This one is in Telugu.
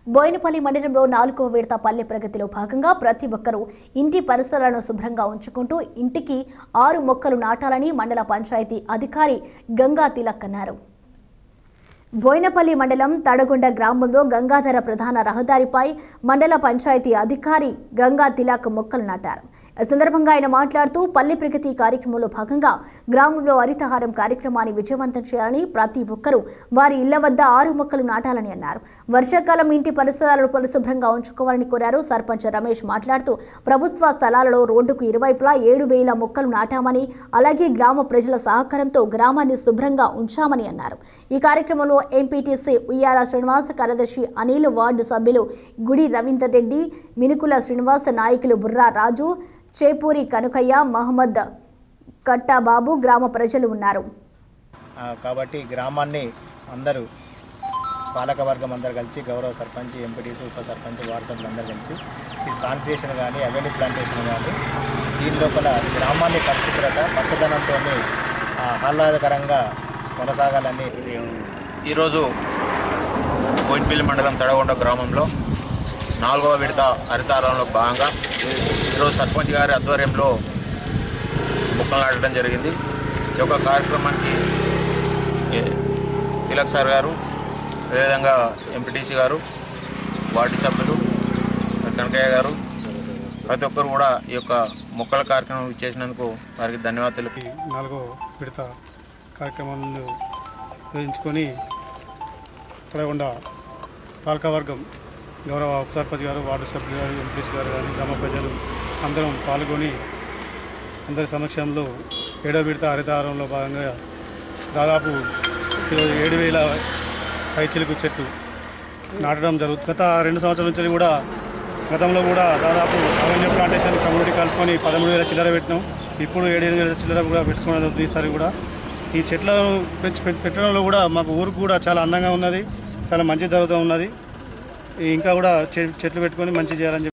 బోయినపల్లి మండలంలో నాలుగవ విడత పల్లె ప్రగతిలో భాగంగా ప్రతి ఒక్కరూ ఇంటి పరిసరాలను శుభ్రంగా ఉంచుకుంటూ ఇంటికి ఆరు మొక్కలు నాటాలని మండల పంచాయతీ అధికారి గంగా తిలక్ అన్నారు బోయినపల్లి మండలం తడగొండ గ్రామంలో గంగాధర ప్రధాన రహదారిపై మండల పంచాయతీ అధికారి గంగా తిలాక్ మొక్కలు నాటారు ఈ సందర్భంగా ఆయన మాట్లాడుతూ పల్లె ప్రగతి కార్యక్రమంలో భాగంగా గ్రామంలో హరితహారం కార్యక్రమాన్ని విజయవంతం చేయాలని ప్రతి ఒక్కరూ వారి ఇళ్ల వద్ద ఆరు మొక్కలు నాటాలని అన్నారు వర్షాకాలం ఇంటి పరిసరాలను పరిశుభ్రంగా ఉంచుకోవాలని కోరారు సర్పంచ్ రమేష్ మాట్లాడుతూ ప్రభుత్వ స్థలాలలో రోడ్డుకు ఇరువైపులా ఏడు వేల మొక్కలు నాటామని అలాగే గ్రామ ప్రజల సహకారంతో గ్రామాన్ని శుభ్రంగా ఉంచామని అన్నారు ఈ కార్యక్రమంలో ఎంపీటీసీ ఉయ్యాల శ్రీనివాస్ కార్యదర్శి అనిల్ వార్డు సభ్యులు గుడి రవీందర్ రెడ్డి మినుకుల శ్రీనివాస్ నాయకులు బుర్రా రాజు చేపూరి కనుకయ్య మహమ్మద్ కట్టాబాబు గ్రామ ప్రజలు ఉన్నారు ఆ, కాబట్టి గ్రామాన్ని అందరూ పాలకవర్గం అందరు కలిసి గౌరవ సర్పంచ్ ఎంపీటీసీ ఉప సర్పంచ్ వార్డు సభ్యులు అందరూ కలిసి ఈ శానిటేషన్ కానీ అవెన్యూ ప్లాంటేషన్ కానీ దీని లోపల గ్రామాన్ని పరిశుభ్రత పచ్చదనంతో ఆహ్లాదకరంగా కొనసాగాలని ఈరోజు కోయిన్పల్లి మండలం తడగొండ గ్రామంలో నాలుగవ విడత హరితారంలో భాగంగా ఈరోజు సర్పంచ్ గారి ఆధ్వర్యంలో మొక్కలు నాటడం జరిగింది ఈ యొక్క కార్యక్రమానికి ఏ, తిలక్ సార్ గారు అదేవిధంగా ఎంపీటీసీ గారు వార్డు సభ్యులు కనకయ్య గారు ప్రతి ఒక్కరు కూడా ఈ యొక్క మొక్కల కార్యక్రమం ఇచ్చేసినందుకు వారికి ధన్యవాదాలు తెలుపు ఈ నాలుగో విడత కార్యక్రమాలను నిర్వహించుకొని కడగొండ పాలకవర్గం గౌరవ ఉప సర్పంచ్ గారు వార్డు సభ్యులు గారు ఎంపీసీ గారు కానీ గ్రామ ప్రజలు అందరం పాల్గొని అందరి సమక్షంలో ఏడో విడత హరితహారంలో భాగంగా దాదాపు ఈరోజు ఏడు వేల పైచిలుకు చెట్లు నాటడం జరుగుతుంది గత రెండు సంవత్సరాల నుంచి కూడా గతంలో కూడా దాదాపు అవన్య ప్లాంటేషన్ కమ్యూనిటీ కలుపుకొని పదమూడు వేల చిల్లర పెట్టినాం ఇప్పుడు ఏడు ఎనిమిది వేల చిల్లర కూడా పెట్టుకోవడం జరుగుతుంది ఈసారి కూడా ఈ చెట్లను పెంచి పెట్- పెట్టడంలో కూడా మాకు ఊరికి కూడా చాలా అందంగా ఉన్నది చాలా మంచి జరుగుతూ ఉన్నది ఈ ఇంకా కూడా చె- చెట్లు పెట్టుకొని మంచి చేయాలని చెప్పి